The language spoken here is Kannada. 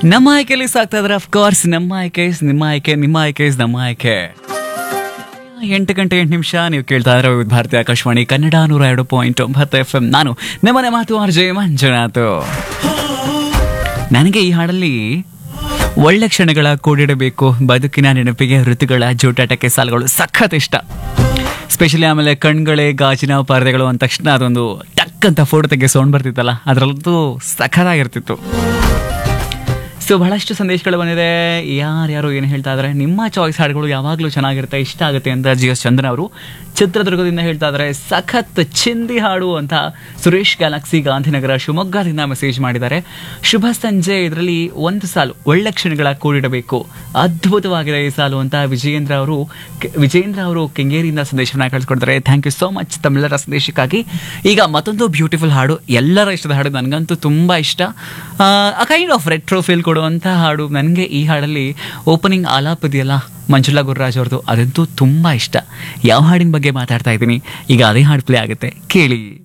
ನಮ್ಮ ಆಯ್ಕೆಯಲ್ಲಿ ಸಾಕ್ತಾ ಇದ್ರೆ ಕೋರ್ಸ್ ನಮ್ಮ ಆಯ್ಕೆ is ನಿಮ್ಮ ಆಯ್ಕೆ ನಿಮ್ಮ ಆಯ್ಕೆ is ನಮ್ಮ ಆಯ್ಕೆ ಎಂಟು ಗಂಟೆ ಎಂಟು ನಿಮಿಷ ನೀವು ಕೇಳ್ತಾ ಇದ್ರೆ ವಿವಿಧ ಭಾರತಿ ಆಕಾಶವಾಣಿ ಕನ್ನಡ ನೂರ ಎರಡು ಪಾಯಿಂಟ್ ಒಂಬತ್ತು ಎಫ್ ಎಂ ನಾನು ನಿಮ್ಮನೆ ಮಾತು ಆರ್ ಜೆ ಮಂಜುನಾಥ್ ನನಗೆ ಈ ಹಾಡಲ್ಲಿ ಒಳ್ಳೆ ಕ್ಷಣಗಳ ಕೂಡಿಡಬೇಕು ಬದುಕಿನ ನೆನಪಿಗೆ ಋತುಗಳ ಜೂಟಾಟಕ್ಕೆ ಸಾಲುಗಳು ಸಖತ್ ಇಷ್ಟ ಸ್ಪೆಷಲಿ ಆಮೇಲೆ ಕಣ್ಗಳೇ ಗಾಜಿನ ಪರದೆಗಳು ಅಂದ ತಕ್ಷಣ ಅದೊಂದು ಟಕ್ ಅಂತ ಫೋಟೋ ತೆಗೆ ಸೌಂಡ್ ಬರ್ತಿತ್ತಲ್ಲ ಅದರಲ್ಲಂತೂ ಸಖತ್ತಾಗಿರ್ತಿತ್ತು ಸೊ ಬಹಳಷ್ಟು ಸಂದೇಶಗಳು ಬಂದಿದೆ ಯಾರ್ಯಾರು ಏನು ಹೇಳ್ತಾ ಇದ್ದಾರೆ ನಿಮ್ಮ ಚಾಯ್ಸ್ ಹಾಡುಗಳು ಯಾವಾಗಲೂ ಚೆನ್ನಾಗಿರುತ್ತೆ ಇಷ್ಟ ಆಗುತ್ತೆ ಅಂತ ಜಿ ಎಸ್ ಚಂದ್ರನ್ ಅವರು ಚಿತ್ರದುರ್ಗದಿಂದ ಹೇಳ್ತಾ ಇದ್ದಾರೆ ಸಖತ್ ಚಿಂದಿ ಹಾಡು ಅಂತ ಸುರೇಶ್ ಗ್ಯಾಲಕ್ಸಿ ಗಾಂಧಿನಗರ ಶಿವಮೊಗ್ಗದಿಂದ ಮೆಸೇಜ್ ಮಾಡಿದ್ದಾರೆ ಶುಭ ಸಂಜೆ ಇದರಲ್ಲಿ ಒಂದು ಸಾಲು ಒಳ್ಳೆ ಕ್ಷಣಗಳ ಕೂಡಿಡಬೇಕು ಅದ್ಭುತವಾಗಿದೆ ಈ ಸಾಲು ಅಂತ ವಿಜಯೇಂದ್ರ ಅವರು ಕೆ- ವಿಜಯೇಂದ್ರ ಅವರು ಕೆಂಗೇರಿಯಿಂದ ಸಂದೇಶವನ್ನು ಕಳಿಸ್ಕೊಡ್ತಾರೆ ಥ್ಯಾಂಕ್ ಯು ಸೋ ಮಚ್ ತಮ್ಮೆಲ್ಲರ ಸಂದೇಶಕ್ಕಾಗಿ ಈಗ ಮತ್ತೊಂದು ಬ್ಯೂಟಿಫುಲ್ ಹಾಡು ಎಲ್ಲರ ಇಷ್ಟದ ಹಾಡು ನನಗಂತೂ ತುಂಬ ಇಷ್ಟ ಆ ಕೈಂಡ್ ಆಫ್ ರೆಟ್ರೋ ಫೀಲ್ ಕೊಡುವಂಥ ಹಾಡು ನನಗೆ ಈ ಹಾಡಲ್ಲಿ ಓಪನಿಂಗ್ ಆಲಾಪ್ ಇದೆಯಲ್ಲ ಮಂಜುಳಾ ಗುರುರಾಜ್ ಅವ್ರದ್ದು ಅದಂತೂ ತುಂಬ ಇಷ್ಟ ಯಾವ ಹಾಡಿನ ಬಗ್ಗೆ ಮಾತಾಡ್ತಾ ಇದ್ದೀನಿ ಈಗ ಅದೇ ಹಾಡು ಪ್ಲೇ ಆಗುತ್ತೆ ಕೇಳಿ